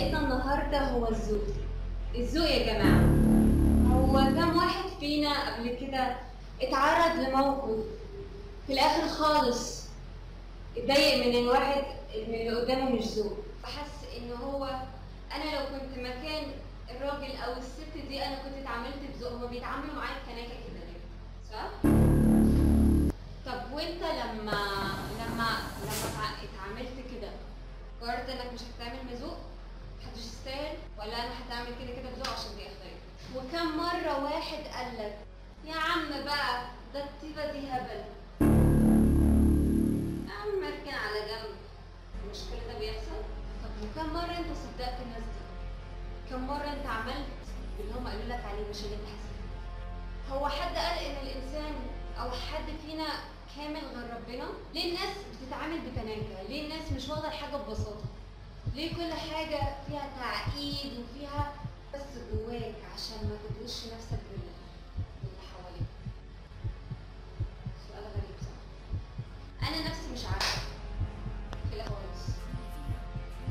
حلقتنا النهارده هو الذوق الذوق يا جماعه هو كم واحد فينا قبل كده اتعرض لموقف في الاخر خالص اتضايق من الواحد ان اللي قدامه مش ذوق فحس ان هو انا لو كنت مكان الراجل او الست دي انا كنت اتعاملت بذوق هما بيتعاملوا معايا بكناكه كده ليه صح طب وانت لما لما لما اتع- اتعاملت كده قررت انك مش هتتعامل بذوق محدش يستاهل ولا انا هتعمل كده كده بذوق عشان دي اختاري وكم مره واحد قال لك يا عم بقى ده الطيبه دي هبل يا عم اركن على جنب مش كل ده بيحصل طب وكم مره انت صدقت الناس دي كم مره انت عملت اللي هم قالوا لك عليه مش اللي انت حسيت هو حد قال ان الانسان او حد فينا كامل غير ربنا ليه الناس بتتعامل بتناكه ليه الناس مش واخده الحاجه ببساطه ليه كل حاجه فيها تعقيد وفيها بس جواك عشان ما تدوش نفسك بال باللي حواليك سؤال غريب صح انا نفسي مش عارفه في الاول خالص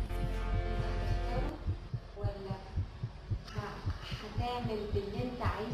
انت هتختاره ولا ه- هتعمل باللي انت عايزه